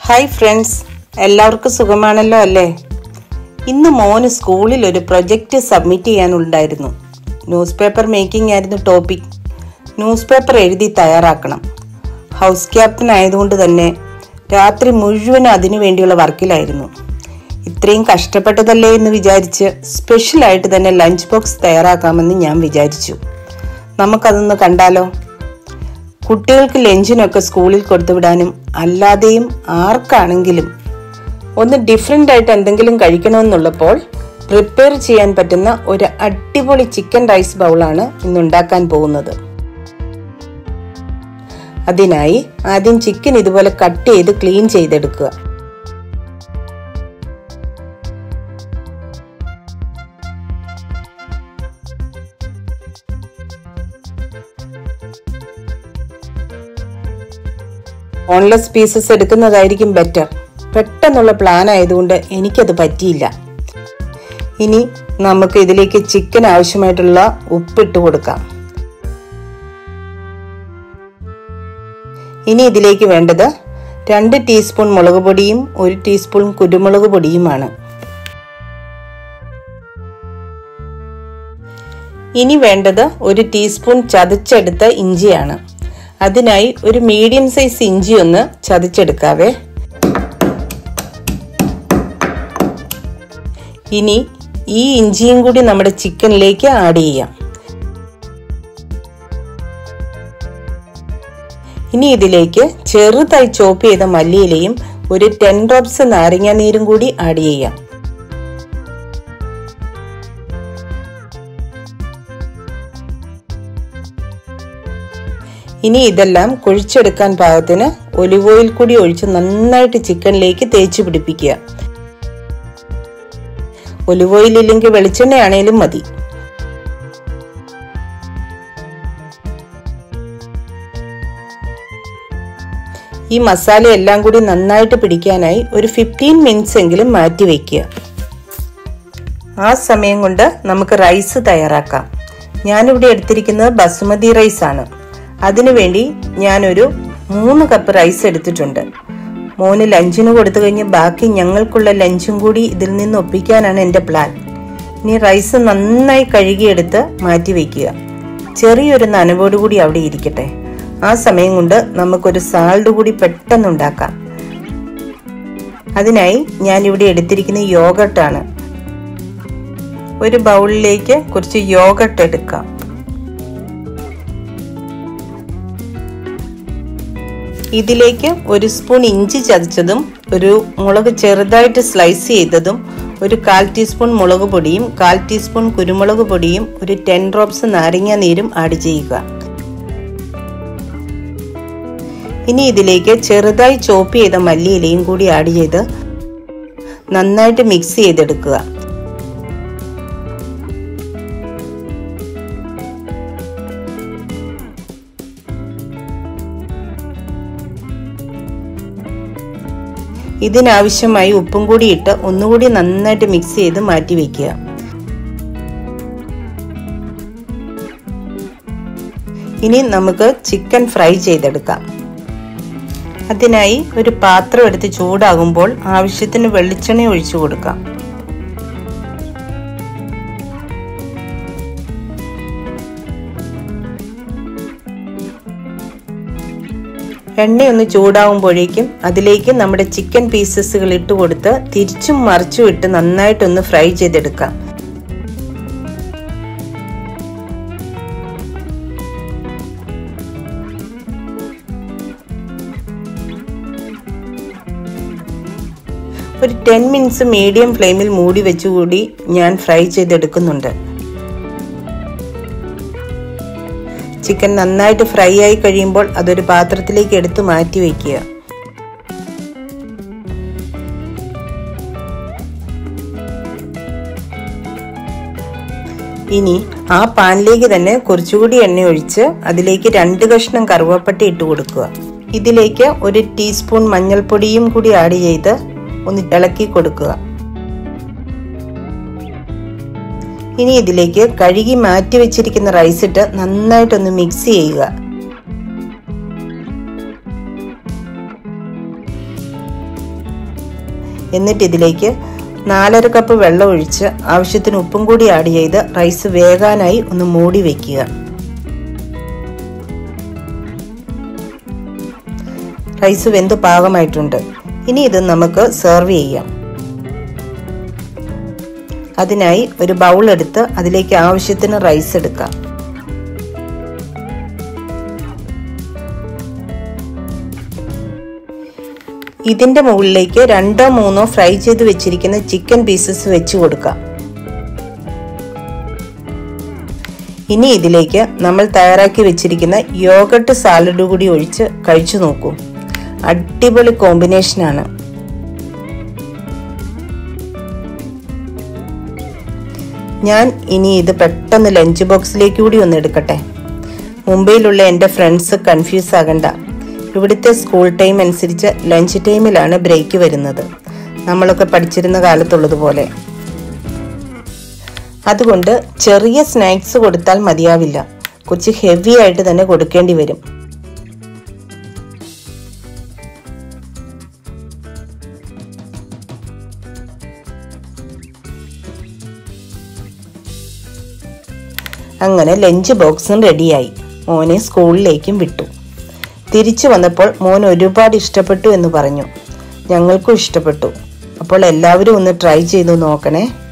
hi friends എല്ലാവർക്കും സുഖമാണല്ലോ അല്ലേ ഇന്ന് മോന് സ്കൂളിൽ ഒരു പ്രൊജക്റ്റ് സബ്മിറ്റ് ചെയ്യാനുണ്ടായിരുന്നു ന്യൂസ് പേപ്പർ മേക്കിംഗ് ആയിരുന്നു ടോപ്പിക് ന്യൂസ് പേപ്പർ എഴുതി തയ്യാറാക്കണം ഹൗസ് ക്യാപ്റ്റൻ ആയതുകൊണ്ട് തന്നെ രാത്രി മുഴുവൻ അതിനു വേണ്ടിയുള്ള വർക്കിലായിരുന്നു ഇത്രയും കഷ്ടപ്പെട്ടതല്ലേ എന്ന് വിചാരിച്ച് സ്പെഷ്യലായിട്ട് തന്നെ ലഞ്ച് ബോക്സ് തയ്യാറാക്കാമെന്ന് ഞാൻ വിചാരിച്ചു നമുക്കതൊന്ന് കണ്ടാലോ കുട്ടികൾക്ക് ലഞ്ചിനൊക്കെ സ്കൂളിൽ കൊടുത്തുവിടാനും അല്ലാതെയും ആർക്കാണെങ്കിലും ഒന്ന് ഡിഫറെൻ്റ് ആയിട്ട് എന്തെങ്കിലും കഴിക്കണമെന്നുള്ളപ്പോൾ പ്രിപ്പയർ ചെയ്യാൻ പറ്റുന്ന ഒരു അടിപൊളി ചിക്കൻ റൈസ് ബൗളാണ് ഇന്ന് ഉണ്ടാക്കാൻ പോകുന്നത് അതിനായി ആദ്യം ചിക്കൻ ഇതുപോലെ കട്ട് ചെയ്ത് ക്ലീൻ ചെയ്തെടുക്കുക ഓൺലെസ് പീസസ് എടുക്കുന്നതായിരിക്കും ബെറ്റർ പെട്ടെന്നുള്ള പ്ലാൻ ആയതുകൊണ്ട് എനിക്കത് പറ്റിയില്ല ഇനി നമുക്ക് ഇതിലേക്ക് ചിക്കൻ ആവശ്യമായിട്ടുള്ള ഉപ്പിട്ട് കൊടുക്കാം ഇനി ഇതിലേക്ക് വേണ്ടത് രണ്ട് ടീസ്പൂൺ മുളക് പൊടിയും ഒരു ടീസ്പൂൺ കുരുമുളക് പൊടിയുമാണ് ഇനി വേണ്ടത് ഒരു ടീസ്പൂൺ ചതച്ചെടുത്ത ഇഞ്ചിയാണ് അതിനായി ഒരു മീഡിയം സൈസ് ഇഞ്ചി ഒന്ന് ചതച്ചെടുക്കാവേ ഇനി ഈ ഇഞ്ചിയും കൂടി നമ്മുടെ ചിക്കനിലേക്ക് ആഡ് ചെയ്യാം ഇനി ഇതിലേക്ക് ചെറുതായി ചോപ്പ് ചെയ്ത മല്ലിയിലയും ഒരു ടെൻ ഡ്രോപ്സ് നാരങ്ങ നീരും കൂടി ആഡ് ചെയ്യാം ഇനി ഇതെല്ലാം കുഴിച്ചെടുക്കാൻ പാകത്തിന് ഒലിവ് ഓയിൽ കൂടി ഒഴിച്ച് നന്നായിട്ട് ചിക്കനിലേക്ക് തേച്ച് പിടിപ്പിക്കുക ഒലിവ് ഓയിൽ ഇല്ലെങ്കിൽ വെളിച്ചെണ്ണയാണേലും മതി ഈ മസാല എല്ലാം കൂടി നന്നായിട്ട് പിടിക്കാനായി ഒരു ഫിഫ്റ്റീൻ മിനിറ്റ്സ് എങ്കിലും മാറ്റി വയ്ക്കുക ആ സമയം കൊണ്ട് നമുക്ക് റൈസ് തയ്യാറാക്കാം ഞാനിവിടെ എടുത്തിരിക്കുന്നത് ബസുമതി റൈസ് ആണ് അതിനുവേണ്ടി ഞാനൊരു മൂന്ന് കപ്പ് റൈസ് എടുത്തിട്ടുണ്ട് മോന് ലഞ്ചിന് കൊടുത്തു കഴിഞ്ഞ് ബാക്കി ഞങ്ങൾക്കുള്ള ലഞ്ചും കൂടി ഇതിൽ നിന്ന് ഒപ്പിക്കാനാണ് എൻ്റെ പ്ലാൻ ഇനി റൈസ് നന്നായി കഴുകിയെടുത്ത് മാറ്റി വയ്ക്കുക ചെറിയൊരു നനവോട് കൂടി അവിടെ ഇരിക്കട്ടെ ആ സമയം കൊണ്ട് നമുക്കൊരു സാൾഡ് കൂടി പെട്ടെന്ന് ഉണ്ടാക്കാം അതിനായി ഞാൻ ഇവിടെ എടുത്തിരിക്കുന്ന യോഗട്ടാണ് ഒരു ബൗളിലേക്ക് കുറച്ച് യോഗട്ട് എടുക്കാം ഇതിലേക്ക് ഒരു സ്പൂൺ ഇഞ്ചി ചതച്ചതും ഒരു മുളക് ചെറുതായിട്ട് സ്ലൈസ് ചെയ്തതും ഒരു കാൽ ടീസ്പൂൺ മുളക് പൊടിയും കാൽ ടീസ്പൂൺ കുരുമുളക് പൊടിയും ഒരു ടെൻ ഡ്രോപ്സ് നാരങ്ങ നീരും ആഡ് ചെയ്യുക ഇനി ഇതിലേക്ക് ചെറുതായി ചോപ്പ് ചെയ്ത മല്ലിയിലയും കൂടി ആഡ് ചെയ്ത് നന്നായിട്ട് മിക്സ് ചെയ്തെടുക്കുക ഇതിനാവശ്യമായി ഉപ്പും കൂടി ഇട്ട് ഒന്നുകൂടി നന്നായിട്ട് മിക്സ് ചെയ്ത് മാറ്റി വെക്കുക ഇനി നമുക്ക് ചിക്കൻ ഫ്രൈ ചെയ്തെടുക്കാം അതിനായി ഒരു പാത്രം എടുത്ത് ചൂടാകുമ്പോൾ ആവശ്യത്തിന് വെളിച്ചെണ്ണ ഒഴിച്ചു കൊടുക്കാം എണ്ണയൊന്ന് ചൂടാവുമ്പോഴേക്കും അതിലേക്ക് നമ്മുടെ ചിക്കൻ പീസസുകൾ ഇട്ട് കൊടുത്ത് തിരിച്ചും മറിച്ചും ഇട്ട് നന്നായിട്ടൊന്ന് ഫ്രൈ ചെയ്തെടുക്കാം ഒരു ടെൻ മിനിറ്റ്സ് മീഡിയം ഫ്ലെയിമിൽ മൂടി വെച്ചുകൂടി ഞാൻ ഫ്രൈ ചെയ്തെടുക്കുന്നുണ്ട് ചിക്കൻ നന്നായിട്ട് ഫ്രൈ ആയി കഴിയുമ്പോൾ അതൊരു പാത്രത്തിലേക്ക് എടുത്ത് മാറ്റി വയ്ക്കുക ഇനി ആ പാനിലേക്ക് തന്നെ കുറച്ചുകൂടി എണ്ണ ഒഴിച്ച് അതിലേക്ക് രണ്ട് കഷ്ണം കറുവപ്പട്ട ഇട്ട് കൊടുക്കുക ഇതിലേക്ക് ഒരു ടീസ്പൂൺ മഞ്ഞൾപ്പൊടിയും കൂടി ആഡ് ചെയ്ത് ഒന്ന് ഇളക്കി കൊടുക്കുക ഇനി ഇതിലേക്ക് കഴുകി മാറ്റി വെച്ചിരിക്കുന്ന റൈസ് ഇട്ട് നന്നായിട്ടൊന്ന് മിക്സ് ചെയ്യുക എന്നിട്ട് ഇതിലേക്ക് നാലര കപ്പ് വെള്ളം ഒഴിച്ച് ആവശ്യത്തിന് ഉപ്പും കൂടി ആഡ് ചെയ്ത് റൈസ് വേകാനായി ഒന്ന് മൂടി വെക്കുക റൈസ് വെന്ത് പാകമായിട്ടുണ്ട് ഇനി ഇത് നമുക്ക് സെർവ് ചെയ്യാം അതിനായി ഒരു ബൗൾ എടുത്ത് അതിലേക്ക് ആവശ്യത്തിന് റൈസ് എടുക്കാം ഇതിന്റെ മുകളിലേക്ക് രണ്ടോ മൂന്നോ ഫ്രൈ ചെയ്ത് വെച്ചിരിക്കുന്ന ചിക്കൻ പീസസ് വെച്ച് കൊടുക്കാം ഇനി ഇതിലേക്ക് നമ്മൾ തയ്യാറാക്കി വെച്ചിരിക്കുന്ന യോഗട്ട് സാലഡ് കൂടി ഒഴിച്ച് കഴിച്ചു നോക്കൂ അടിപൊളി കോമ്പിനേഷനാണ് ഞാൻ ഇനി ഇത് പെട്ടെന്ന് ലഞ്ച് ബോക്സിലേക്ക് കൂടി ഒന്ന് എടുക്കട്ടെ മുംബൈയിലുള്ള എൻ്റെ ഫ്രണ്ട്സ് കൺഫ്യൂസ് ആകണ്ട ഇവിടുത്തെ സ്കൂൾ ടൈം അനുസരിച്ച് ലഞ്ച് ടൈമിലാണ് ബ്രേക്ക് വരുന്നത് നമ്മളൊക്കെ പഠിച്ചിരുന്ന കാലത്തുള്ളതുപോലെ അതുകൊണ്ട് ചെറിയ സ്നാക്സ് കൊടുത്താൽ മതിയാവില്ല കുറച്ച് ഹെവി ആയിട്ട് തന്നെ കൊടുക്കേണ്ടി വരും അങ്ങനെ ലഞ്ച് ബോക്സും റെഡിയായി മോനെ സ്കൂളിലേക്കും വിട്ടു തിരിച്ചു വന്നപ്പോൾ മോൻ ഒരുപാട് ഇഷ്ടപ്പെട്ടു എന്ന് പറഞ്ഞു ഞങ്ങൾക്കും ഇഷ്ടപ്പെട്ടു അപ്പോൾ എല്ലാവരും ഒന്ന് ട്രൈ ചെയ്തു നോക്കണേ